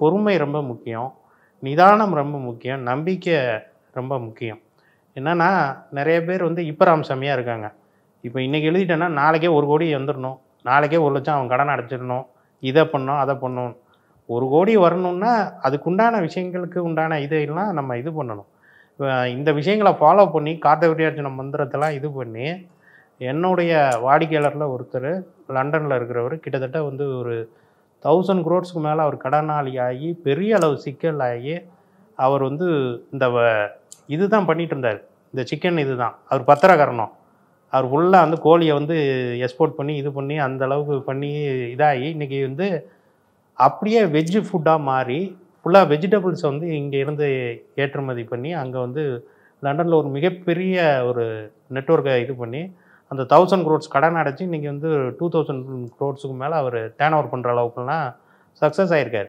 பொறுமை ரொம்ப முக்கியம் நிதானம் ரொம்ப முக்கியம் நம்பிக்கை ரொம்ப முக்கியம் என்னன்னா நிறைய பேர் வந்து இப்போ ராமசாமியாக இருக்காங்க இப்போ இன்றைக்கி எழுதிட்டேன்னா நாளைக்கே ஒரு கோடி வந்துடணும் நாளைக்கே ஒரு லட்சம் அவன் கடன் அடைச்சிடணும் இதை பண்ணோம் அதை பண்ணணும் ஒரு கோடி வரணும்னா அதுக்குண்டான விஷயங்களுக்கு உண்டான இதையெல்லாம் நம்ம இது பண்ணணும் இப்ப இந்த விஷயங்களை ஃபாலோ பண்ணி கார்த்தவரியார்ஜுன மந்திரத்தெல்லாம் இது பண்ணி என்னுடைய வாடிக்கையாளரில் ஒருத்தர் லண்டனில் இருக்கிறவர் கிட்டத்தட்ட வந்து ஒரு தௌசண்ட் குரோட்ஸ்க்கு மேலே அவர் கடனாளி ஆகி பெரிய அளவு சிக்கல் ஆகி அவர் வந்து இந்த வ- இதுதான் பண்ணிட்டு இருந்தார் இந்த சிக்கன் இதுதான் அவர் பத்திரக்காரணம் அவர் ஃபுல்லாக வந்து கோழியை வந்து எக்ஸ்போர்ட் பண்ணி இது பண்ணி அந்த அளவுக்கு பண்ணி இதாகி இன்னைக்கு வந்து அப்படியே வெஜ்ஜு ஃபுட்டாக மாறி ஃபுல்லாக வெஜிடபிள்ஸை வந்து இங்கே இருந்து ஏற்றுமதி பண்ணி அங்கே வந்து லண்டனில் ஒரு மிகப்பெரிய ஒரு நெட்ஒர்க்கை இது பண்ணி அந்த தௌசண்ட் க்ரோட்ஸ் கடன் அடைச்சி இன்றைக்கி வந்து டூ தௌசண்ட் க்ரோட்ஸுக்கு மேலே அவர் டேர்ன் ஓவர் பண்ணுற அளவுக்குலாம் சக்ஸஸ் ஆகிருக்காரு